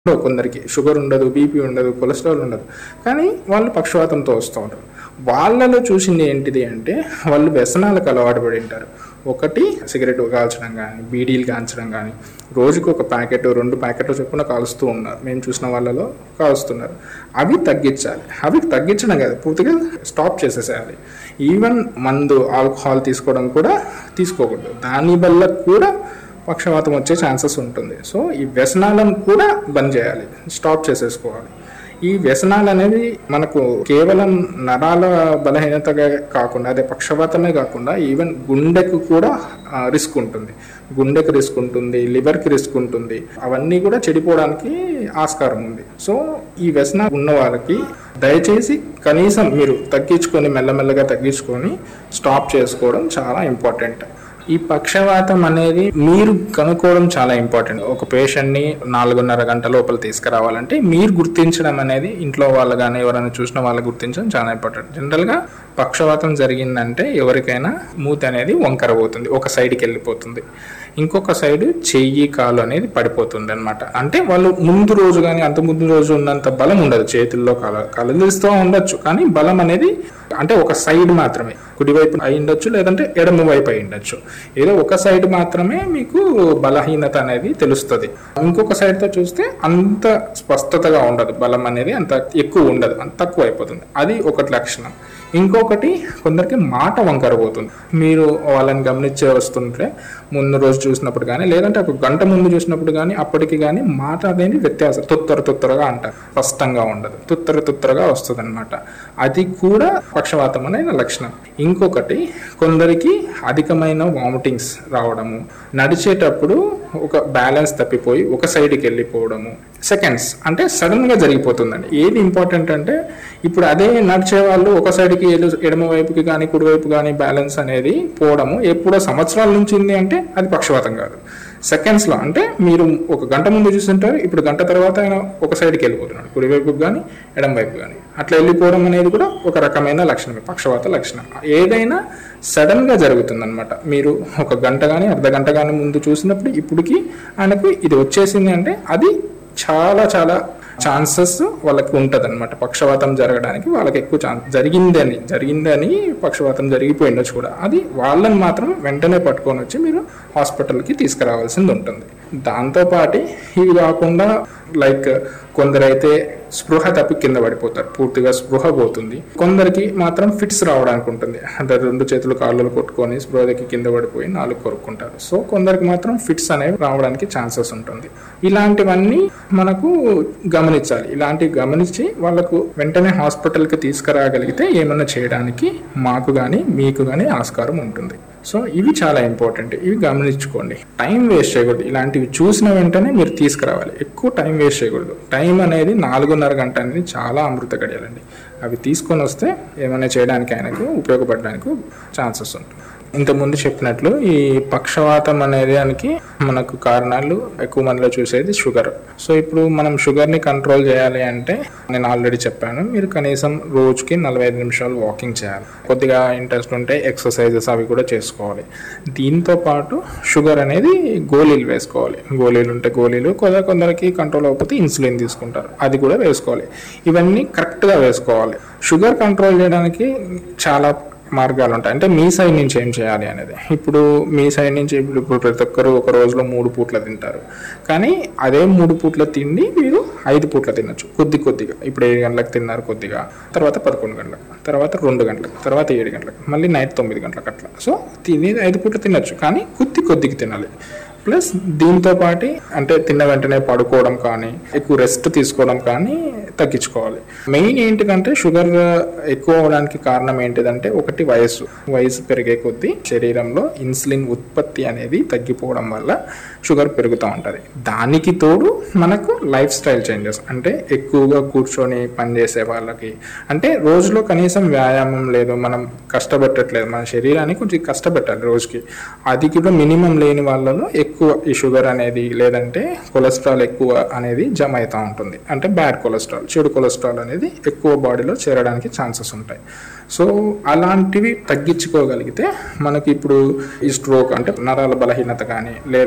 ఉండవు కొందరికి షుగర్ ఉండదు బీపీ ఉండదు కొలెస్ట్రాల్ ఉండదు కానీ వాళ్ళు పక్షవాతంతో వస్తూ ఉంటారు వాళ్ళలో చూసింది ఏంటిది అంటే వాళ్ళు వ్యసనాలకు అలవాటు పడి ఉంటారు ఒకటి సిగరెట్ కాల్చడం కానీ బీడీలు కాల్చడం కానీ రోజుకు ఒక ప్యాకెట్ రెండు ప్యాకెట్లు చొప్పున కాలుస్తూ ఉన్నారు మేము చూసిన వాళ్ళలో కాలుస్తున్నారు అవి తగ్గించాలి అవి తగ్గించడం కాదు పూర్తిగా స్టాప్ చేసేసేయాలి ఈవెన్ మందు ఆల్కహాల్ తీసుకోవడం కూడా తీసుకోకూడదు దాని వల్ల కూడా పక్షవాతం వచ్చే ఛాన్సెస్ ఉంటుంది సో ఈ వ్యసనాలను కూడా బంద్ చేయాలి స్టాప్ చేసేసుకోవాలి ఈ వ్యసనాలు అనేవి మనకు కేవలం నరాల బలహీనతగా కాకుండా అదే పక్షవాతమే కాకుండా ఈవెన్ గుండెకు కూడా రిస్క్ ఉంటుంది గుండెకి రిస్క్ ఉంటుంది లివర్కి రిస్క్ ఉంటుంది అవన్నీ కూడా చెడిపోవడానికి ఆస్కారం ఉంది సో ఈ వ్యసన ఉన్న వాళ్ళకి దయచేసి కనీసం మీరు తగ్గించుకొని మెల్లమెల్లగా తగ్గించుకొని స్టాప్ చేసుకోవడం చాలా ఇంపార్టెంట్ ఈ పక్షవాతం అనేది మీరు కనుక్కోవడం చాలా ఇంపార్టెంట్ ఒక పేషెంట్ని నాలుగున్నర గంట లోపల తీసుకురావాలంటే మీరు గుర్తించడం అనేది ఇంట్లో వాళ్ళు కానీ ఎవరైనా చూసిన వాళ్ళు గుర్తించడం చాలా ఇంపార్టెంట్ జనరల్గా పక్షవాతం జరిగిందంటే ఎవరికైనా మూతి అనేది వంకర పోతుంది ఒక సైడ్కి వెళ్ళిపోతుంది ఇంకొక సైడ్ చెయ్యి కాలు అనేది పడిపోతుంది అనమాట అంటే వాళ్ళు ముందు రోజు కానీ అంత ముందు రోజు ఉన్నంత బలం ఉండదు చేతుల్లో కల కలదిస్తూ ఉండొచ్చు కానీ బలం అనేది అంటే ఒక సైడ్ మాత్రమే కుడివైపు అయి ఉండొచ్చు లేదంటే ఎడమ వైపు అయి ఉండొచ్చు ఏదో ఒక సైడ్ మాత్రమే మీకు బలహీనత అనేది తెలుస్తుంది ఇంకొక సైడ్తో చూస్తే అంత స్పష్టతగా ఉండదు బలం అనేది అంత ఎక్కువ ఉండదు అంత తక్కువ అయిపోతుంది అది ఒకటి లక్షణం ఇంకొకటి కొందరికి మాట వంకర పోతుంది మీరు వాళ్ళని గమనించే వస్తుంటే ముందు రోజు చూసినప్పుడు కానీ లేదంటే ఒక గంట ముందు చూసినప్పుడు కానీ అప్పటికి కానీ మాట అనేది వ్యత్యాసం తుత్తర తుత్తరగా అంటారు స్పష్టంగా ఉండదు తుత్తర తుత్తరగా వస్తుంది అనమాట అది కూడా పక్షవాతం అనే లక్షణం ఇంకొకటి కొందరికి అధికమైన వామిటింగ్స్ రావడము నడిచేటప్పుడు ఒక బ్యాలెన్స్ తప్పిపోయి ఒక సైడ్కి వెళ్ళిపోవడము సెకండ్స్ అంటే సడన్ గా జరిగిపోతుందండి ఏది ఇంపార్టెంట్ అంటే ఇప్పుడు అదే నడిచే వాళ్ళు ఒక సైడ్కి ఎడు- ఎడమ వైపుకి కానీ కుడివైపు కానీ బ్యాలెన్స్ అనేది పోవడము ఎప్పుడో సంవత్సరాల నుంచి ఉంది అంటే అది పక్షవాతం కాదు సెకండ్స్ లో అంటే మీరు ఒక గంట ముందు చూస్తుంటారు ఇప్పుడు గంట తర్వాత ఆయన ఒక సైడ్కి వెళ్ళిపోతున్నాడు కుడివైపుకి కానీ ఎడమ వైపు కానీ అట్లా వెళ్ళిపోవడం అనేది కూడా ఒక రకమైన లక్షణమే పక్షవాత లక్షణం ఏదైనా సడన్ గా జరుగుతుంది అనమాట మీరు ఒక గంట కానీ అర్ధ గంట కానీ ముందు చూసినప్పుడు ఇప్పటికి ఆయనకు ఇది వచ్చేసింది అంటే అది చాలా చాలా ఛాన్సెస్ వాళ్ళకి ఉంటుంది అనమాట పక్షవాతం జరగడానికి వాళ్ళకి ఎక్కువ ఛాన్స్ జరిగిందని జరిగిందని పక్షవాతం జరిగిపోయి ఉండొచ్చు కూడా అది వాళ్ళని మాత్రం వెంటనే పట్టుకొని వచ్చి మీరు హాస్పిటల్కి తీసుకురావాల్సింది ఉంటుంది దాంతోపాటు ఇవి కాకుండా లైక్ కొందరైతే స్పృహ తప్పి కింద పడిపోతారు పూర్తిగా స్పృహ పోతుంది కొందరికి మాత్రం ఫిట్స్ రావడానికి ఉంటుంది అంటే రెండు చేతులు కాళ్ళు కొట్టుకొని స్పృహకి కింద పడిపోయి నాలుగు కొరుక్కుంటారు సో కొందరికి మాత్రం ఫిట్స్ అనేవి రావడానికి ఛాన్సెస్ ఉంటుంది ఇలాంటివన్నీ మనకు గమనించాలి ఇలాంటివి గమనించి వాళ్ళకు వెంటనే హాస్పిటల్కి తీసుకురాగలిగితే ఏమన్నా చేయడానికి మాకు కానీ మీకు కానీ ఆస్కారం ఉంటుంది సో ఇవి చాలా ఇంపార్టెంట్ ఇవి గమనించుకోండి టైం వేస్ట్ చేయకూడదు ఇలాంటివి చూసిన వెంటనే మీరు తీసుకురావాలి ఎక్కువ టైం వేస్ట్ చేయకూడదు టైం అనేది నాలుగున్నర గంట అనేది చాలా అమృత గడియాలండి అవి తీసుకొని వస్తే ఏమైనా చేయడానికి ఆయనకు ఉపయోగపడడానికి ఛాన్సెస్ ఉంటుంది ఇంతకుముందు చెప్పినట్లు ఈ పక్షవాతం అనే దానికి మనకు కారణాలు ఎక్కువ మందిలో చూసేది షుగర్ సో ఇప్పుడు మనం షుగర్ని కంట్రోల్ చేయాలి అంటే నేను ఆల్రెడీ చెప్పాను మీరు కనీసం రోజుకి నలభై ఐదు నిమిషాలు వాకింగ్ చేయాలి కొద్దిగా ఇంట్రెస్ట్ ఉంటే ఎక్సర్సైజెస్ అవి కూడా చేసుకోవాలి దీంతో పాటు షుగర్ అనేది గోళీలు వేసుకోవాలి గోళీలు ఉంటే గోళీలు కొందరు కొందరికి కంట్రోల్ అవ్వకపోతే ఇన్సులిన్ తీసుకుంటారు అది కూడా వేసుకోవాలి ఇవన్నీ కరెక్ట్గా వేసుకోవాలి షుగర్ కంట్రోల్ చేయడానికి చాలా మార్గాలు ఉంటాయి అంటే మీ సైడ్ నుంచి ఏం చేయాలి అనేది ఇప్పుడు మీ సైడ్ నుంచి ఇప్పుడు ఇప్పుడు ప్రతి ఒక్కరు ఒక రోజులో మూడు పూట్ల తింటారు కానీ అదే మూడు పూట్ల తిండి మీరు ఐదు పూట్ల తినొచ్చు కొద్ది కొద్దిగా ఇప్పుడు ఏడు గంటలకు తిన్నారు కొద్దిగా తర్వాత పదకొండు గంటలకు తర్వాత రెండు గంటలకు తర్వాత ఏడు గంటలకు మళ్ళీ నైట్ తొమ్మిది గంటలకు అట్లా సో తిని ఐదు పూట్ల తినొచ్చు కానీ కొద్ది కొద్దిగా తినాలి ప్లస్ దీంతో పాటు అంటే తిన్న వెంటనే పడుకోవడం కానీ ఎక్కువ రెస్ట్ తీసుకోవడం కానీ తగ్గించుకోవాలి మెయిన్ ఏంటిదంటే షుగర్ ఎక్కువ అవడానికి కారణం ఏంటిదంటే ఒకటి వయస్సు వయసు పెరిగే కొద్దీ శరీరంలో ఇన్సులిన్ ఉత్పత్తి అనేది తగ్గిపోవడం వల్ల షుగర్ పెరుగుతూ ఉంటుంది దానికి తోడు మనకు లైఫ్ స్టైల్ చేంజెస్ అంటే ఎక్కువగా కూర్చొని పనిచేసే వాళ్ళకి అంటే రోజులో కనీసం వ్యాయామం లేదు మనం కష్టపెట్టట్లేదు మన శరీరాన్ని కొంచెం కష్టపెట్టాలి రోజుకి అది కూడా మినిమం లేని వాళ్ళలో ఎక్కువ ఈ షుగర్ అనేది లేదంటే కొలెస్ట్రాల్ ఎక్కువ అనేది జమ అవుతూ ఉంటుంది అంటే బ్యాడ్ కొలెస్ట్రాల్ చెడు కొలెస్ట్రాల్ అనేది ఎక్కువ బాడీలో చేరడానికి ఛాన్సెస్ ఉంటాయి సో అలాంటివి తగ్గించుకోగలిగితే మనకి ఇప్పుడు ఈ స్ట్రోక్ అంటే నరాల బలహీనత కానీ లేదంటే గుండె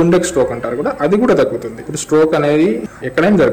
గుండెకి స్ట్రోక్ అంటారు కూడా అది కూడా తగ్గుతుంది ఇప్పుడు స్ట్రోక్ అనేది ఎక్కడైనా జరుగుతుంది